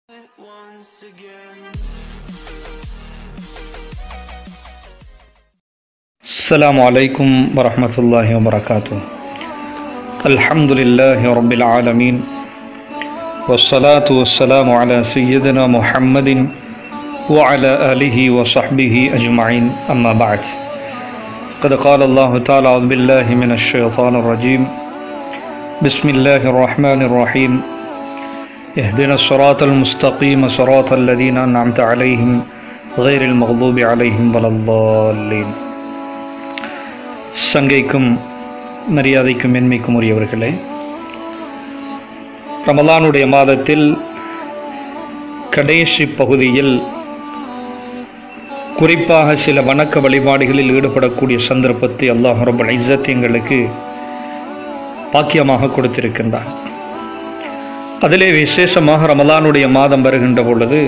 once again. السلام عليكم ورحمة الله وبركاته الحمد لله رب العالمين والصلاة والسلام على سيدنا محمد وعلى آله وصحبه أجمعين أما بعد قد قال الله تعالى أعوذ بالله من الشيطان الرجيم بسم الله الرحمن الرحيم اهدنا الصراط المستقيم صراط الذين أنعمت عليهم غير المغضوب عليهم ولا الضالين சங்கைக்கும் மரியாதைக்கும் மென்மைக்கும் உரியவர்களே ரமலானுடைய மாதத்தில் கடைசி பகுதியில் குறிப்பாக சில வணக்க வழிபாடுகளில் ஈடுபடக்கூடிய சந்தர்ப்பத்தை அல்லாஹ் ரபுல் இஸ்ஸத் எங்களுக்கு பாக்கியமாக கொடுத்திருக்கின்றான் அதிலே விசேஷமாக ரமலானுடைய மாதம் வருகின்ற பொழுது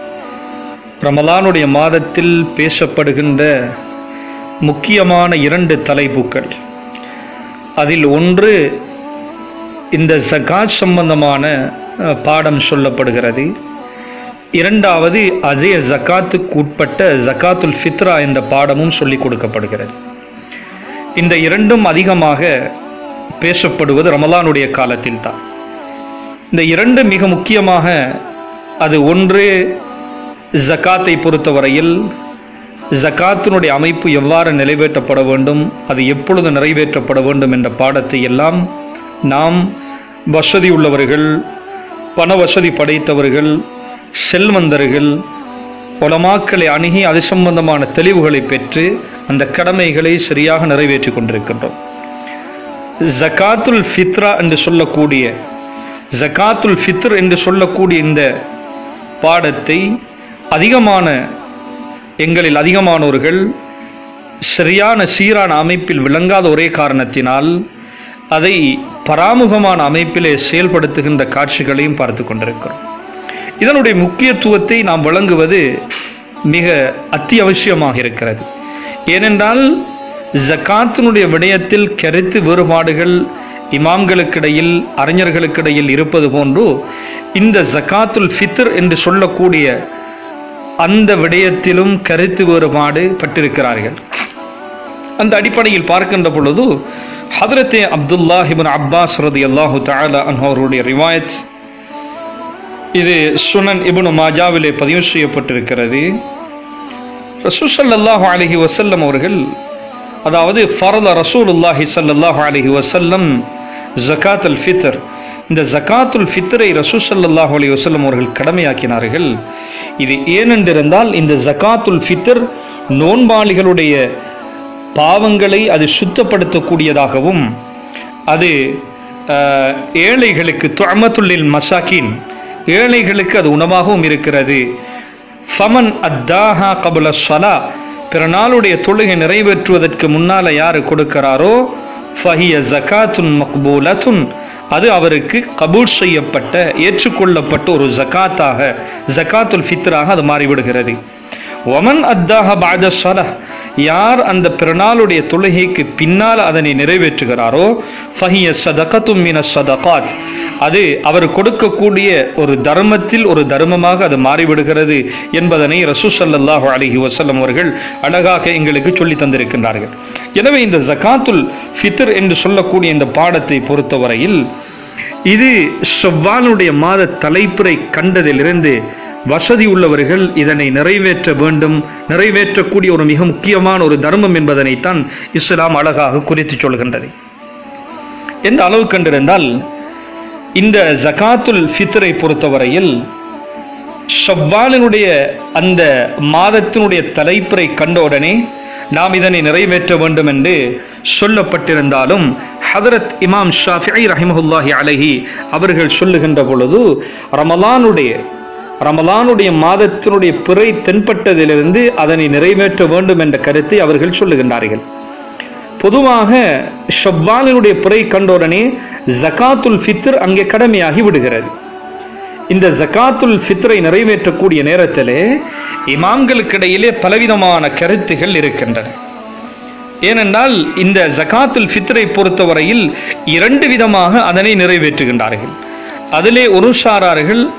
ரமலானுடைய மாதத்தில் பேசப்படுகின்ற முக்கியமான இரண்டு தலைப்புக்கள் அதில் ஒன்று இந்த ஜகாத் சம்பந்தமான அஹ், பாடம் சொல்லப்படுகிறது இரண்டாவது அஜய ஜகாத்துக்கு உட்பட்ட ஜகாத்துல் ஃபித்ரா என்ற பாடமும் சொல்லிக் கொடுக்கப்படுகிறது இந்த இரண்டும் அதிகமாக பேசப்படுவது ரமலானுடைய காலத்தில் தான் இந்த இரண்டு மிக முக்கியமாக அது ஒன்று ஜகாத்தை பொறுத்தவரையில் ஜகாத்தினுடைய அமைப்பு எவ்வாறு நிறைவேற்றப்பட வேண்டும் அது எப்பொழுது நிறைவேற்றப்பட வேண்டும் என்ற பாடத்தை எல்லாம் நாம் வசதி உள்ளவர்கள் பண வசதி படைத்தவர்கள் செல்வந்தர்கள் உலமாக்களை அணுகி அது சம்பந்தமான தெளிவுகளை பெற்று அந்த கடமைகளை சரியாக நிறைவேற்றி கொண்டிருக்கின்றோம் ஜகாத்துல் ஃபித்ரா என்று சொல்லக்கூடிய ஜகாத்துல் ஃபித்ர் என்று சொல்லக்கூடிய இந்த பாடத்தை அதிகமான எங்களில் அதிகமானோர்கள் சரியான சீரான அமைப்பில் விளங்காத ஒரே காரணத்தினால் அதை பராமுகமான அமைப்பிலே செயல்படுத்துகின்ற காட்சிகளையும் பார்த்து கொண்டிருக்கிறோம் இதனுடைய முக்கியத்துவத்தை நாம் வழங்குவது மிக அத்தியாவசியமாக இருக்கிறது ஏனென்றால் ஜகாத்தினுடைய விடயத்தில் கருத்து வேறுபாடுகள் இமாம்களுக்கிடையில் அறிஞர்களுக்கிடையில் இருப்பது போன்று இந்த ஜகாத்துல் ஃபித்ர் என்று சொல்லக்கூடிய அந்த விடயத்திலும் கருத்து வேறுபாடு பட்டிருக்கிறார்கள் அந்த அடிப்படையில் பார்க்கின்ற பொழுது ஹதரத்தே அப்துல்லாஹிபின் அப்பாஸ் ரதி அல்லாஹு தாலா அவருடைய ரிவாயத் இது சுனன் இப்னு மாஜாவிலே பதிவு செய்யப்பட்டிருக்கிறது ரசூசல்லாஹு அலஹி வசல்லம் அவர்கள் அதாவது ஃபரத ரசூலுல்லாஹி ஸல்லல்லாஹு அலைஹி வஸல்லம் ஜகாத் அல் ஃபித்ர் இந்த ஜகாத்துல் ஃபித்ரை ரசூசல்லாஹு அலைஹி வஸல்லம் அவர்கள் கடமையாக்கினார்கள் இது ஏனென்றிருந்தால் இந்த ஜகாத்துல் ஃபித்ர் நோன்பாளிகளுடைய பாவங்களை அது சுத்தப்படுத்தக்கூடியதாகவும் அது அஹ், ஏழைகளுக்கு துஅமத்துல்லில் மசாக்கின் ஏழைகளுக்கு அது உணவாகவும் இருக்கிறது ஃபமன் அத்தாஹா கபுல ஸலா பிற நாளுடைய தொழுகை நிறைவேற்றுவதற்கு முன்னால யார் கொடுக்கிறாரோ ஃபஹிய ஜகாத்துன் மக்பூலத்துன் அது அவருக்கு கபூல் செய்யப்பட்ட ஏற்றுக்கொள்ளப்பட்ட ஒரு ஜகாத்தாக ஜகாத்துல் ஃபித்ராக அது மாறிவிடுகிறது ஒமன் அத்தாஹ பாத ஸலா யார் அந்த பிறநாளுடைய தொழுகைக்கு பின்னால் அதனை நிறைவேற்றுகிறாரோ ஃபஹிய சதகத்தும் மின சதகாத் அது அவர் கொடுக்கக்கூடிய ஒரு தர்மத்தில் ஒரு தர்மமாக அது மாறிவிடுகிறது என்பதனை ரசூசல்லாஹு அலைஹி வஸல்லம் அவர்கள் அழகாக எங்களுக்கு சொல்லி தந்திருக்கின்றார்கள் எனவே இந்த ஜகாத்துல் ஃபித்ர் என்று சொல்லக்கூடிய இந்த பாடத்தை பொறுத்தவரையில் இது ஷவ்வாலுடைய மாத தலைப்புரை கண்டதிலிருந்து வசதி உள்ளவர்கள் இதனை நிறைவேற்ற வேண்டும் நிறைவேற்றக்கூடிய ஒரு மிக முக்கியமான ஒரு தர்மம் என்பதனைத்தான் இஸ்லாம் அழகாக குறித்து சொல்கின்றது எந்த அளவு கண்டிருந்தால் இந்த ஜகாத்துல் ஃபித்ரை பொறுத்தவரையில் ஷவ்வாலினுடைய அந்த மாதத்தினுடைய தலைப்புரை கண்டவுடனே நாம் இதனை நிறைவேற்ற வேண்டும் என்று சொல்லப்பட்டிருந்தாலும் ஹதரத் இமாம் ஷாஃபிஐ ரஹிமஹுல்லாஹி அலைஹி அவர்கள் சொல்லுகின்ற பொழுது ரமலானுடைய ரமலானுடைய மாதத்தினுடைய பிறை தென்பட்டதிலிருந்து அதனை நிறைவேற்ற வேண்டும் என்ற கருத்தை அவர்கள் சொல்லுகின்றார்கள் பொதுவாக ஷவ்வாலினுடைய பிறை கண்டோடனே ஜகாத்துல் ஃபித்ர் அங்கே கடமையாகி விடுகிறது இந்த ஜகாத்துல் ஃபித்ரை நிறைவேற்றக்கூடிய நேரத்திலே இமாம்களுக்கிடையிலே பலவிதமான கருத்துகள் இருக்கின்றன ஏனென்றால் இந்த ஜகாத்துல் ஃபித்ரை பொறுத்தவரையில் இரண்டு விதமாக அதனை நிறைவேற்றுகின்றார்கள் அதிலே ஒரு சாரார்கள்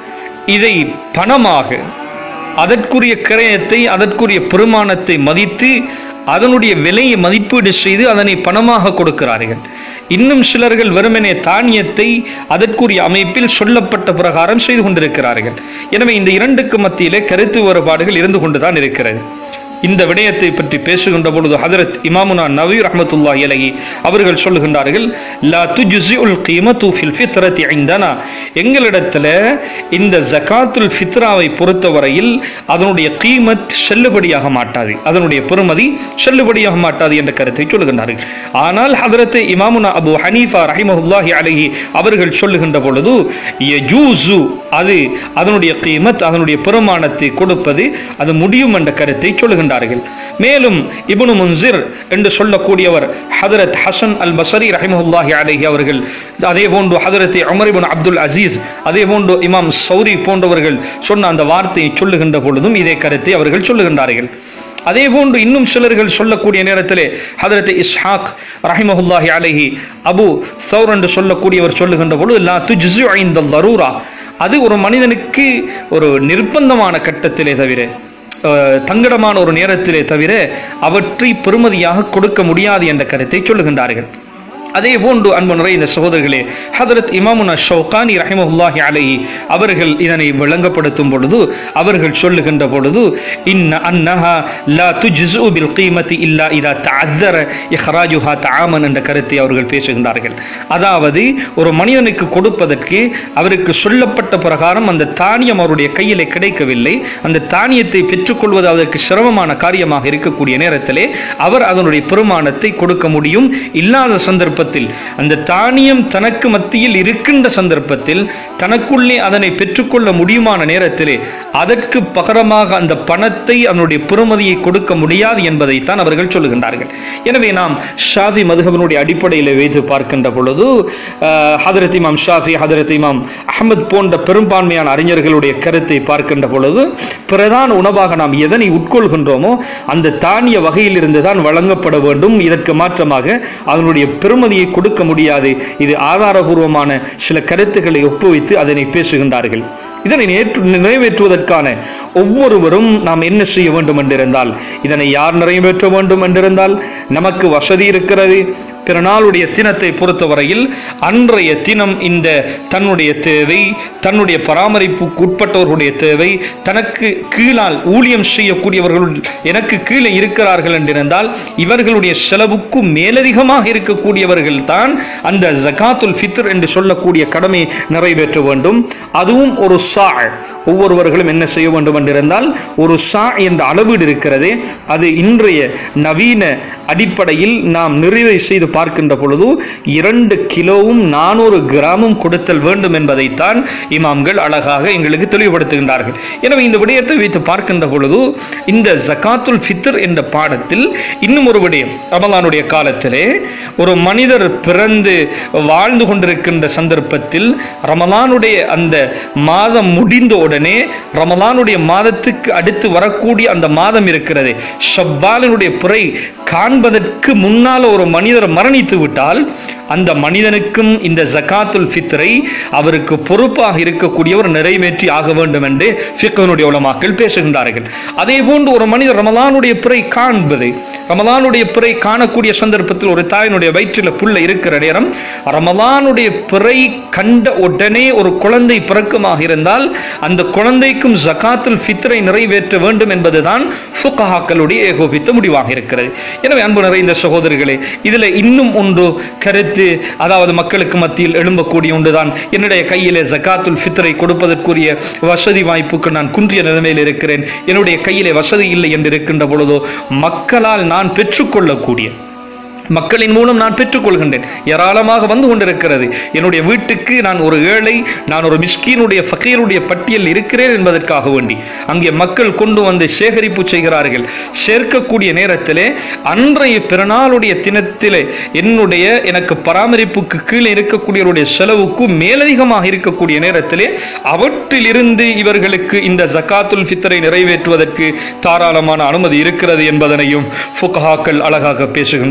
இதை பணமாக அதற்குரிய கிரயத்தை அதற்குரிய பெருமானத்தை மதித்து அதனுடைய விலையை மதிப்பீடு செய்து அதனை பணமாக கொடுக்கிறார்கள் இன்னும் சிலர்கள் வெறுமனே தானியத்தை அதற்குரிய அமைப்பில் சொல்லப்பட்ட பிரகாரம் செய்து கொண்டிருக்கிறார்கள் எனவே இந்த இரண்டுக்கு மத்தியிலே கருத்து வேறுபாடுகள் இருந்து கொண்டுதான் இருக்கிறது இந்த விடயத்தை பற்றி பேசுகின்ற பொழுது ஹதரத் இமாமுனா நவீ ரஹமத்துல்லாஹி அலைஹி அவர்கள் சொல்லுகின்றார்கள் லா துஜ்ஸிஉல் கீமத்து ஃபில் ஃபித்ரத்தி இந்தனா எங்களிடத்துல இந்த ஜகாத்துல் ஃபித்ராவை பொறுத்தவரையில் அதனுடைய கீமத் செல்லுபடியாக மாட்டாது அதனுடைய பெறுமதி செல்லுபடியாக மாட்டாது என்ற கருத்தை சொல்லுகின்றார்கள் ஆனால் ஹதரத் இமாமுனா அபு ஹனீஃபா ரஹிமஹுல்லாஹி அலைஹி அவர்கள் சொல்லுகின்ற பொழுது யஜூசு அது அதனுடைய கீமத் அதனுடைய பெருமானத்தை கொடுப்பது அது முடியும் என்ற கருத்தை சொல்லுகின்றார்கள் மேலும் இப்னு முன்சிர் என்று சொல்லக்கூடியவர் ஹதரத் ஹசன் அல் பசரி ரஹிமஹுல்லாஹி அலைஹி அவர்கள் அதே போன்று ஹதரத் உமர் இப்னு அப்துல் அசீஸ் அதே போன்று இமாம் சௌரி போன்றவர்கள் சொன்ன அந்த வார்த்தையை சொல்லுகின்ற பொழுதும் இதே கருத்தை அவர்கள் சொல்லுகின்றார்கள் அதே போன்று இன்னும் சிலர்கள் சொல்லக்கூடிய நேரத்திலே ஹதரத் இஸ்ஹாக் ரஹிமஹுல்லாஹி அலைஹி அபு சௌர் என்று சொல்லக்கூடியவர் சொல்லுகின்ற பொழுது லா துஜ்ஸு ஐந்தல் தரூரா அது ஒரு மனிதனுக்கு ஒரு நிர்பந்தமான கட்டத்திலே தவிர அஹ், தங்கடமான ஒரு நேரத்திலே தவிர அவற்றை பெறுமதியாக கொடுக்க முடியாது என்ற கருத்தை சொல்லுகின்றார்கள் அதே போன்று அன்பு நிறைந்த சகோதரர்களே ஹதரத் இமாமுனா ஷௌகானி ரஹிமஹுல்லாஹி அலைஹி அவர்கள் இதனை விளங்கப்படுத்தும் பொழுது அவர்கள் சொல்லுகின்ற பொழுது இன்ன அன்னஹா லா துஜ்ஸு பில் கீமதி இல்லா இதா தஅzzர இஹ்ராஜுஹா தஆமன் என்ற கருத்தை அவர்கள் பேசுகின்றார்கள் அதாவது ஒரு மனிதனுக்கு கொடுப்பதற்கு அவருக்கு சொல்லப்பட்ட பிரகாரம் அந்த தானியம் அவருடைய கையிலே கிடைக்கவில்லை அந்த தானியத்தை பெற்றுக்கொள்வது அதற்கு சிரமமான காரியமாக இருக்கக்கூடிய நேரத்திலே அவர் அதனுடைய பெருமானத்தை கொடுக்க முடியும் இல்லாத சந்தர்ப்பத்தில் அந்த தானியம் தனக்கு மத்தியில் இருக்கின்ற சந்தர்ப்பத்தில் தனக்குள்ளே அதனை பெற்றுக்கொள்ள முடியுமான நேரத்திலே அதற்கு பகரமாக அந்த பணத்தை அதனுடைய பெறுமதியை கொடுக்க முடியாது என்பதைத்தான் அவர்கள் சொல்லுகின்றார்கள் எனவே நாம் ஷாஃபி மதுகபனுடைய அடிப்படையில் வைத்து பார்க்கின்ற பொழுது அஹ், ஹதரத் இமாம் ஷாஃபி ஹதரத் இமாம் அஹமத் போன்ற பெரும்பான்மையான அறிஞர்களுடைய கருத்தை பார்க்கின்ற பொழுது பிரதான உணவாக நாம் எதனை உட்கொள்கின்றோமோ அந்த தானிய வகையிலிருந்து தான் வழங்கப்பட வேண்டும் இதற்கு மாற்றமாக அதனுடைய பெருமதியை கொடுக்க முடியாது இது ஆதாரபூர்வமான சில கருத்துக்களை ஒப்புவித்து அதனை பேசுகின்றார்கள் இதனை நேற்று நிறைவேற்றுவதற்கான ஒவ்வொருவரும் நாம் என்ன செய்ய வேண்டும் என்றிருந்தால் இதனை யார் நிறைவேற்ற வேண்டும் என்றிருந்தால் நமக்கு வசதி இருக்கிறது பிறநாளுடைய தினத்தை பொறுத்தவரையில் அன்றைய தினம் இந்த தன்னுடைய தேவை தன்னுடைய பராமரிப்புக்கு உட்பட்டவர்களுடைய தேவை தனக்கு கீழால் ஊழியம் செய்யக்கூடியவர்கள் எனக்கு கீழே இருக்கிறார்கள் என்றிருந்தால் இவர்களுடைய செலவுக்கு மேலதிகமாக இருக்கக்கூடியவர்கள் தான் அந்த ஜகாத்துல் ஃபித்ர் என்று சொல்லக்கூடிய கடமை நிறைவேற்ற வேண்டும் அதுவும் ஒரு சா ஒவ்வொருவர்களும் என்ன செய்ய வேண்டும் என்றிருந்தால் ஒரு சா என்ற அளவீடு இருக்கிறதே அது இன்றைய நவீன அடிப்படையில் நாம் நிறைவை செய்து பார்க்கின்ற பொழுது இரண்டு கிலோவும் நானூறு கிராமும் கொடுத்தல் வேண்டும் என்பதைத்தான் இமாம்கள் அழகாக எங்களுக்கு தெளிவுபடுத்துகின்றார்கள் எனவே இந்த விடயத்தை வைத்து பார்க்கின்ற பொழுது இந்த ஜகாத்துல் ஃபித்ர் என்ற பாடத்தில் இன்னும் ஒரு விடயம் ரமலானுடைய காலத்திலே ஒரு மனிதர் பிறந்து வாழ்ந்து கொண்டிருக்கின்ற சந்தர்ப்பத்தில் ரமலானுடைய அந்த மாதம் முடிந்த உடனே ரமலானுடைய மாதத்துக்கு அடுத்து வரக்கூடிய அந்த மாதம் இருக்கிறது ஷவ்வாலினுடைய பிறை காண்பதற்கு முன்னால் ஒரு மனிதர் மரணித்து விட்டால் அந்த மனிதனுக்கும் இந்த ஜகாத்துல் ஃபித்ரை அவருக்கு பொறுப்பாக இருக்கக்கூடியவர் நிறைவேற்றி ஆக வேண்டும் என்று ஃபிக்ஹனுடைய உலமாக்கள் பேசுகின்றார்கள் அதே போன்று ஒரு மனிதர் ரமலானுடைய பிறை காண்பது ரமலானுடைய பிறை காணக்கூடிய சந்தர்ப்பத்தில் ஒரு தாயினுடைய வயிற்றில் புள்ள இருக்கிற நேரம் ரமலானுடைய பிறை கண்ட உடனே ஒரு குழந்தை பிறக்குமாக இருந்தால் அந்த குழந்தைக்கும் ஜகாத்துல் ஃபித்ரை நிறைவேற்ற வேண்டும் என்பதுதான் ஃபுகஹாக்களுடைய ஏகோபித்த முடிவாக இருக்கிறது எனவே அன்பு நிறைந்த சகோதரர்களே இதில் இன்னும் ஒன்று கருத்து அதாவது மக்களுக்கு மத்தியில் எழும்பக்கூடிய ஒன்றுதான் என்னுடைய கையிலே ஜகாத்துல் ஃபித்ரை கொடுப்பதற்குரிய வசதி வாய்ப்புக்கு நான் குன்றிய நிலைமையில் இருக்கிறேன் என்னுடைய கையிலே வசதி இல்லை என்று இருக்கின்ற பொழுதோ மக்களால் நான் பெற்றுக்கொள்ளக்கூடிய மக்களின் மூலம் நான் பெற்றுக்கொள்கின்றேன் ஏராளமாக வந்து கொண்டிருக்கிறது என்னுடைய வீட்டுக்கு நான் ஒரு ஏழை நான் ஒரு மிஸ்கீனுடைய ஃபக்கீருடைய பட்டியல் இருக்கிறேன் என்பதற்காக வேண்டி அங்கே மக்கள் கொண்டு வந்து சேகரிப்பு செய்கிறார்கள் சேர்க்கக்கூடிய நேரத்திலே அன்றைய பிறநாளுடைய தினத்திலே என்னுடைய எனக்கு பராமரிப்புக்கு கீழே இருக்கக்கூடியவருடைய செலவுக்கு மேலதிகமாக இருக்கக்கூடிய நேரத்திலே அவற்றிலிருந்து இவர்களுக்கு இந்த ஜகாத்துல் ஃபித்ரை நிறைவேற்றுவதற்கு தாராளமான அனுமதி இருக்கிறது என்பதனையும் ஃபுகஹாக்கள் அழகாக பேசுகின்றார்கள்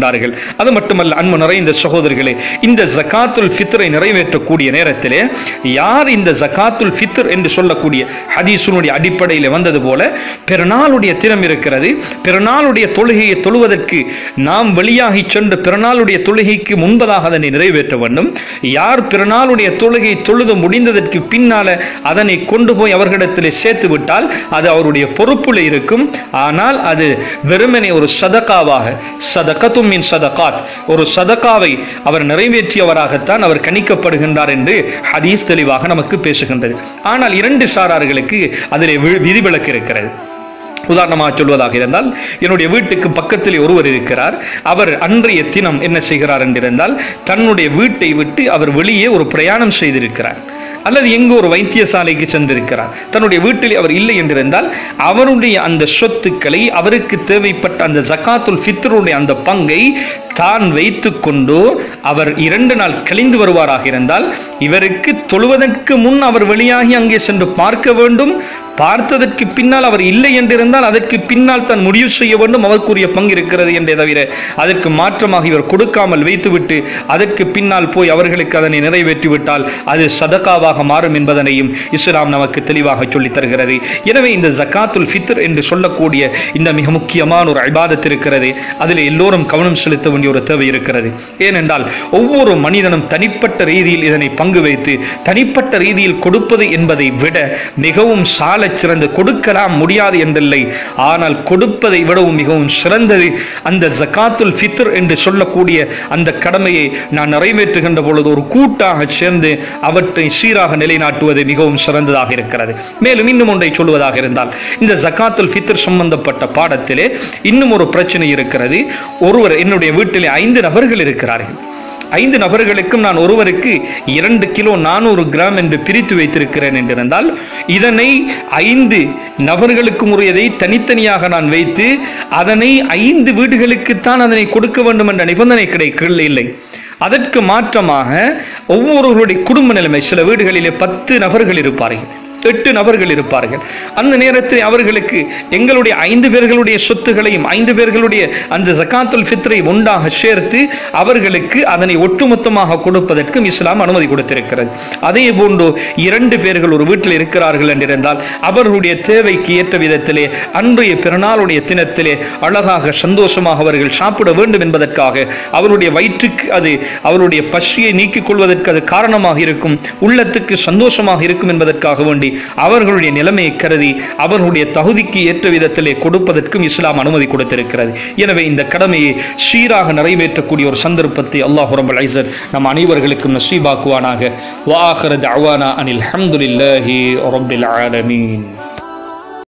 அது மட்டுமல்ல அன்பு நிறைந்த சகோதரர்களே இந்த ஜகாத்துல் ஃபித்ரை நிறைவேற்றக்கூடிய நேரத்திலே யார் இந்த ஜகாத்துல் ஃபித்ர் என்று சொல்லக்கூடிய ஹதீஸுனுடைய அடிப்படையில் வந்தது போல பிறநாளுடைய தினம் இருக்கிறது பிறநாளுடைய தொழுகையை தொழுவதற்கு நாம் வெளியாகி சென்று பிறநாளுடைய தொழுகைக்கு முன்பதாக அதனை நிறைவேற்ற வேண்டும் யார் பிறநாளுடைய தொழுகை தொழுது முடிந்ததற்கு பின்னால அதனை கொண்டு போய் அவர்களிடத்திலே சேர்த்து விட்டால் அது அவருடைய பொறுப்புல இருக்கும் ஆனால் அது வெறுமனே ஒரு சதகாவாக சதகத்தும் மின் சதகாத் ஒரு சதகாவை அவர் நிறைவேற்றியவராகத்தான் அவர் கணிக்கப்படுகின்றார் என்று ஹதீஸ் தெளிவாக நமக்கு பேசுகின்றது ஆனால் இரண்டு சாரார்களுக்கு அதிலே வி- விதிவிலக்கு இருக்கிறது உதாரணமாக சொல்வதாக இருந்தால் என்னுடைய வீட்டுக்கு பக்கத்தில் ஒருவர் இருக்கிறார் அவர் அன்றைய தினம் என்ன செய்கிறார் என்றிருந்தால் தன்னுடைய வீட்டை விட்டு அவர் வெளியே ஒரு பிரயாணம் செய்திருக்கிறார் அல்லது எங்கோ ஒரு வைத்தியசாலைக்கு சென்றிருக்கிறார் தன்னுடைய வீட்டில் அவர் இல்லை என்றிருந்தால் அவருடைய அந்த சொத்துக்களை அவருக்கு தேவைப்பட்ட அந்த ஜகாத்துல் ஃபித்ருடைய அந்த பங்கை தான் வைத்துக்கொண்டு அவர் இரண்டு நாள் கழிந்து வருவாராக இருந்தால் இவருக்கு தொழுவதற்கு முன் அவர் வெளியாகி அங்கே சென்று பார்க்க வேண்டும் பார்த்ததற்கு பின்னால் அவர் இல்லை என்றிருந்தால் அதற்கு பின்னால் தான் முடிவு செய்ய வேண்டும் அவருக்குரிய பங்கு இருக்கிறது என்றே தவிர அதற்கு மாற்றமாக இவர் கொடுக்காமல் வைத்துவிட்டு அதற்கு பின்னால் போய் அவர்களுக்கு அதனை நிறைவேற்றி விட்டால் அது சதகாவாக மாறும் என்பதனையும் இஸ்லாம் நமக்கு தெளிவாக சொல்லித் தருகிறது எனவே இந்த ஜகாத்துல் ஃபித்ர் என்று சொல்லக்கூடிய இந்த மிக முக்கியமான ஒரு ஐபாதத் இருக்கிறது அதில் எல்லோரும் கவனம் செலுத்த வேண்டிய ஒரு தேவை இருக்கிறது ஏனென்றால் ஒவ்வொரு மனிதனும் தனிப்பட்ட ரீதியில் இதனை பங்கு வைத்து தனிப்பட்ட ரீதியில் கொடுப்பது என்பதை விட மிகவும் சாலச் சிறந்து கொடுக்கலாம் முடியாது என்றில்லை ஆனால் கொடுப்பதை விடவும் மிகவும் சிறந்தது அந்த ஜகாத்துல் ஃபித்ர் என்று சொல்லக்கூடிய அந்த கடமையை நான் நிறைவேற்றுகின்ற பொழுது ஒரு கூட்டாக சேர்ந்து அவற்றை சீராக நிலைநாட்டுவது மிகவும் சிறந்ததாக இருக்கிறது மேலும் இன்னும் ஒன்றை சொல்வதாக இருந்தால் இந்த ஜகாத்துல் ஃபித்ர் சம்பந்தப்பட்ட பாடத்திலே இன்னும் ஒரு பிரச்சனை இருக்கிறது ஒருவர் என்னுடைய வீட்டிலே ஐந்து நபர்கள் இருக்கிறார்கள் ஐந்து நபர்களுக்கும் நான் ஒருவருக்கு இரண்டு கிலோ நானூறு கிராம் என்று பிரித்து வைத்திருக்கிறேன் என்றிருந்தால் இதனை ஐந்து நபர்களுக்கும் உரியதை தனித்தனியாக நான் வைத்து அதனை ஐந்து வீடுகளுக்குத்தான் அதனை கொடுக்க வேண்டும் என்ற நிபந்தனை கிடைக்கல இல்லை அதற்கு மாற்றமாக ஒவ்வொருவருடைய குடும்ப நிலைமை சில வீடுகளிலே பத்து நபர்கள் இருப்பார்கள் எட்டு நபர்கள் இருப்பார்கள் அந்த நேரத்தில் அவர்களுக்கு எங்களுடைய ஐந்து பேர்களுடைய சொத்துகளையும் ஐந்து பேர்களுடைய அந்த ஜகாத்துல் ஃபித்ரை ஒன்றாக சேர்த்து அவர்களுக்கு அதனை ஒட்டுமொத்தமாக கொடுப்பதற்கும் இஸ்லாம் அனுமதி கொடுத்திருக்கிறது அதே போன்று இரண்டு பேர்கள் ஒரு வீட்டில் இருக்கிறார்கள் என்றிருந்தால் அவர்களுடைய தேவைக்கு ஏற்ற விதத்திலே அன்றைய பிறநாளுடைய தினத்திலே அழகாக சந்தோஷமாக அவர்கள் சாப்பிட வேண்டும் என்பதற்காக அவருடைய வயிற்றுக்கு அது அவருடைய பசியை நீக்கிக் கொள்வதற்கு அது காரணமாக இருக்கும் உள்ளத்துக்கு சந்தோஷமாக இருக்கும் என்பதற்காக வேண்டி அவர்களுடைய நிலைமையை கருதி அவர்களுடைய தகுதிக்கு ஏற்ற விதத்திலே கொடுப்பதற்கும் இஸ்லாம் அனுமதி கொடுத்திருக்கிறது எனவே இந்த கடமையை சீராக நிறைவேற்றக்கூடிய ஒரு சந்தர்ப்பத்தை அல்லாஹ் ரபுல் ஐசர் நம் அனைவர்களுக்கும் நசீபாக்குவானாக வாஹரத் அவானா அனில் ஹம்துலில்லாஹி ரப்பில் ஆலமீன்